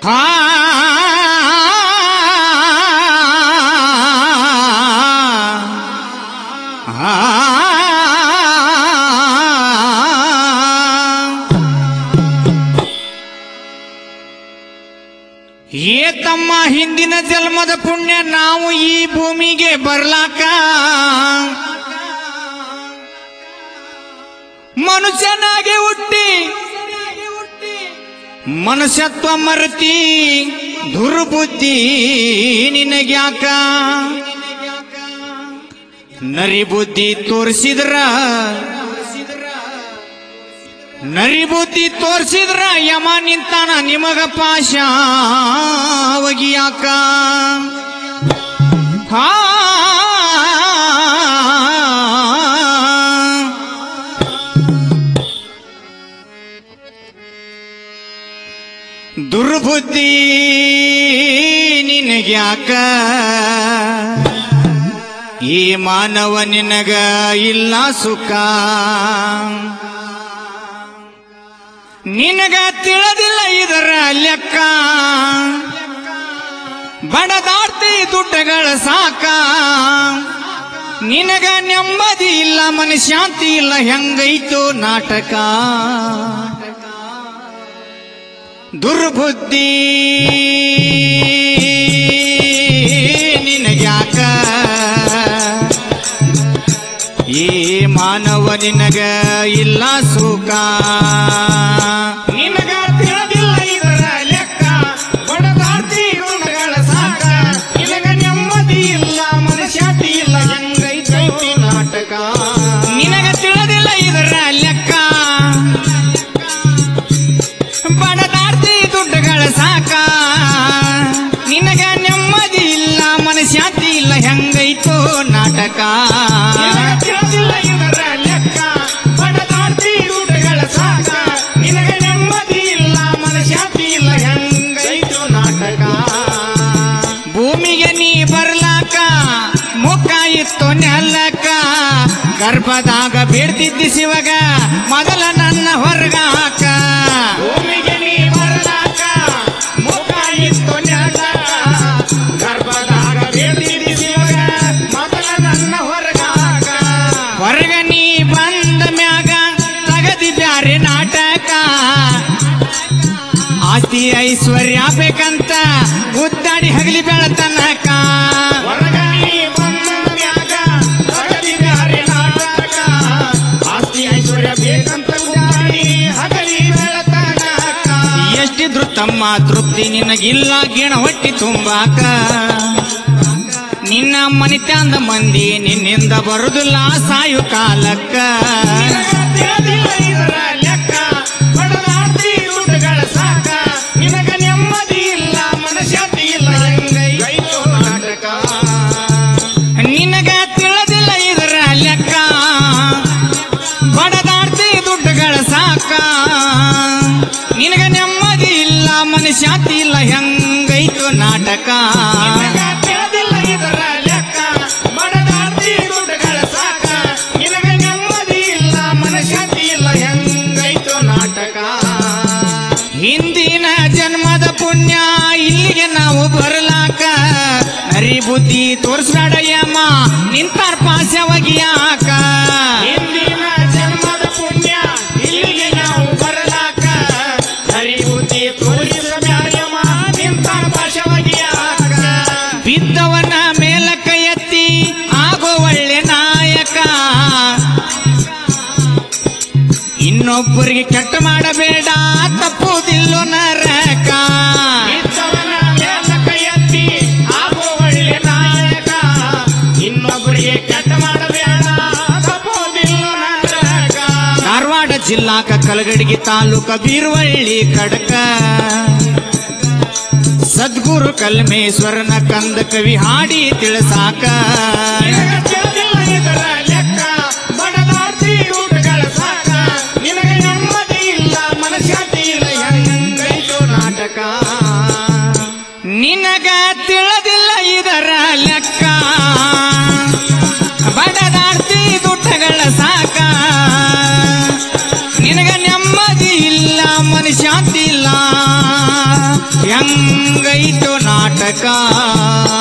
ಹಾ ಏ ತಮ್ಮ ಹಿಂದಿನ ಜನ್ಮದ ಪುಣ್ಯ ನಾವು ಈ ಭೂಮಿಗೆ ಬರ್ಲಾಕ ಮನುಷ್ಯನಾಗಿ ಹುಟ್ಟಿ ಮನುಷ್ಯತ್ವ ಮರತಿ ದುರ್ಬುದ್ಧಿ ನಿನಗ್ಯಾಕ ನರಿ ಬುದ್ಧಿ ತೋರಿಸಿದ್ರ ನರಿ ಬುದ್ಧಿ ತೋರಿಸಿದ್ರ ಯಮ ನಿಂತಾನ ನಿಮಗ ಪಾಶ ಒಗಿಯಾಕ ಹಾ ದುರ್ಬುದ್ಧಿ ನಿನಗ್ಯಾಕ ಈ ಮಾನವ ನಿನಗ ಇಲ್ಲ ಸುಖ ನಿನಗ ತಿಳಿದಿಲ್ಲ ಇದರ ಲೆಕ್ಕ ಬಡದಾಡ್ತಿ ದುಡ್ಡಗಳ ಸಾಕ ನಿನಗ ನೆಮ್ಮದಿ ಇಲ್ಲ ಮನಶಾಂತಿ ಇಲ್ಲ ಹೆಂಗೈತು ನಾಟಕ ದುರ್ಬುದ್ಧಿ ನಿನಗ್ಯಾಕ ಈ ಮಾನವ ನಿನಗ ಇಲ್ಲ ಸುಖ ನಿನಗ ತಿಳಿದಿಲ್ಲ ಇದರ ಲೆಕ್ಕ ಬಡದಾಡ್ತಿ ಋಣಗಳ ಸಾಕ ನಿನಗ ನೆಮ್ಮದಿ ಇಲ್ಲ ಮನಶಾಂತಿ ಇಲ್ಲ ಹೆಂಗೈತೈತಿ ನಾಟಕ ನಿನಗ ತಿಳಿದಿಲ್ಲ ಇದರ ಲೆಕ್ಕ ಬಡದಾಡ್ತಿ ದುಡ್ಡುಗಳ ಸಾಕ ನಿನಗ ನೆಮ್ಮದಿ ಇಲ್ಲ ಮನಶಾಂತಿ ಇಲ್ಲ ಹೆಂಗೈತೋ ನಾಟಕ ತಿಳಿದಿಲ್ಲ ಇವರ ಲೆಕ್ಕ ಬಡದಾಡ್ತಿ ದುಡ್ಡುಗಳ ಸಾಕ ನಿನಗ ನೆಮ್ಮದಿ ಇಲ್ಲ ಮನಶಾಂತಿ ಇಲ್ಲ ಹೆಂಗೈತೋ ನಾಟಕ ಭೂಮಿಗೆ ನೀ ಬರ್ಲಾಕ ಮುಖ ಇತ್ತು ನೆಲ್ಲಕ ಗರ್ಭದಾಗ ಬೇಡ್ತಿದ್ದಿ ಶಿವಗ ಮೊದಲ ನನ್ನ ಹೊರಗಾಕ ಭೂಮಿಗೆ ನೀ ಬರ್ಲಾಕ ಮುಖ ಇತ್ತು ನೆಲ್ಲಕ ಗರ್ಭದಾಗ ಬೇಡ್ತಿದ್ದಿ ಶಿವಗ ಮೊದಲ ನನ್ನ ಹೊರಗಾಕ ಹೊರಗ ನೀ ಬಂದ ಮ್ಯಾಗ ತಗದಿ ಬ್ಯಾರೆ ನಾಟಕ ಆಸ್ತಿ ಐಶ್ವರ್ಯ ಬೇಕಂತ ಉದ್ದಾಡಿ ಹಗಲಿ ಬೆಳತನಕ ಹೊರಗನಿ ಬಂದ ಮ್ಯಾಗ ತಗದಿ ಬ್ಯಾರೆ ನಾಟಕ ಆಸ್ತಿ ಐಶ್ವರ್ಯ ಬೇಕಂತ ಉದ್ದಾಡಿ ಹಗಲಿ ಬೆಳತನಕ ಎಷ್ಟಿದ್ರು ತಮ್ಮ ತೃಪ್ತಿ ನಿನಗಿಲ್ಲ ಗಿಣ ಹೊಟ್ಟಿ ತುಂಬಾಕ ನಿನ್ನ ಮನಿತ್ಯಾಂದ ಮಂದಿ ನಿನ್ನಿಂದ ಬರುದಿಲ್ಲ ಸಾಯು ಕಾಲಕ್ಕ ಲೆಕ್ಕ ಬಡದಾಡ್ತಿ ದುಡ್ಡುಗಳ ಸಾಕ ನಿನಗ ನೆಮ್ಮದಿ ಇಲ್ಲ ಮನಶಾಂತಿ ಇಲ್ಲ ಹೆಂಗೈತೋ ನಾಟಕ ನಿನಗ ತಿಳಿದಿಲ್ಲ ಇದರ ಲೆಕ್ಕ ಬಡದಾಡ್ತಿ ದುಡ್ಡುಗಳ ಸಾಕ ನಿನಗ ನೆಮ್ಮದಿ ಇಲ್ಲ ಮನಶಾಂತಿ ಇಲ್ಲ ಹೆಂಗೈತು ನಾಟಕ ತಿಳಿದಿಲ್ಲ ಇದರ ಲೆಕ್ಕ ಬಡದಾಡ್ತಿ ದುಡ್ಡುಗಳ ಸಾಕ ನಿನಗ ನೆಮ್ಮದಿ ಇಲ್ಲ ಮನಶಾಂತಿ ಇಲ್ಲ ಹೆಂಗೈತು ನಾಟಕ ಹಿಂದಿನ ಜನ್ಮದ ಪುಣ್ಯ ಇಲ್ಲಿಗೆ ನಾವು ಬರಲಾಕ ಹರಿ ಬುದ್ಧಿ ತೋರಿಸ್ಬೇಡ ಯಮ್ಮ ನಿಂತಾರ ಪಾಸ್ಯವಾಗಿಯಾಕ ಹಿಂದಿನ ಜನ್ಮದ ಪುಣ್ಯ ಇಲ್ಲಿಗೆ ನಾವು ಬರಲಾಕ ಹರಿ ಬುದ್ಧಿ ತೋರಿಸಬೇಡಮ್ಮ ನಿಂತಾರ ಪಾಸ್ಯವಾಗಿಯಾಕ ಬಿದ್ದವನ ಮೇಲಕ ಎತ್ತಿ ಆಗೋ ಒಳ್ಳೆ ನಾಯಕ ಇನ್ನೊಬ್ಬರಿಗೆ ಕೆಟ್ಟ ಮಾಡಬೇಡ ತಪ್ಪುವುದಿಲ್ಲೋ ನರಕ ಎತ್ತಿ ಆಗೋ ಒಳ್ಳೆ ನಾಯಕ ಇನ್ನೊಬ್ಬರಿಗೆ ಕೆಟ್ಟ ಮಾಡಬೇಡ ತಪ್ಪುವುದಿಲ್ಲೋ ನರಕ ಧಾರವಾಡ ಜಿಲ್ಲಾಕ ಕಲಗಡಿಗೆ ತಾಲೂಕ ಬೀರ್ವಳ್ಳಿ ಕಡಕ ಸದ್ಗುರು ಕಲ್ಮೇಶ್ವರನ ಕಂದ ಕವಿ ಹಾಡಿ ತಿಳಿಸಾಕ ಬಡದಾಡ್ತಿ ಊಟಗಳ ಸಾಕ ನಿನಗೆ ನೆಮ್ಮದಿ ಇಲ್ಲ ಮನಶಾಂತಿ ಇಲ್ಲ ಹೆಂಗೈತು ನಾಟಕ ನಿನಗ ತಿಳಿದಿಲ್ಲ ಇದರ ಲೆಕ್ಕ ಬಡದಾಡ್ತಿ ದುಡ್ಡಗಳ ಸಾಕ ನಿನಗ ನೆಮ್ಮದಿ ಇಲ್ಲ ಮನಶಾಂತಿ ಇಲ್ಲ ಹೆಂಗೈತು ನಾಟಕ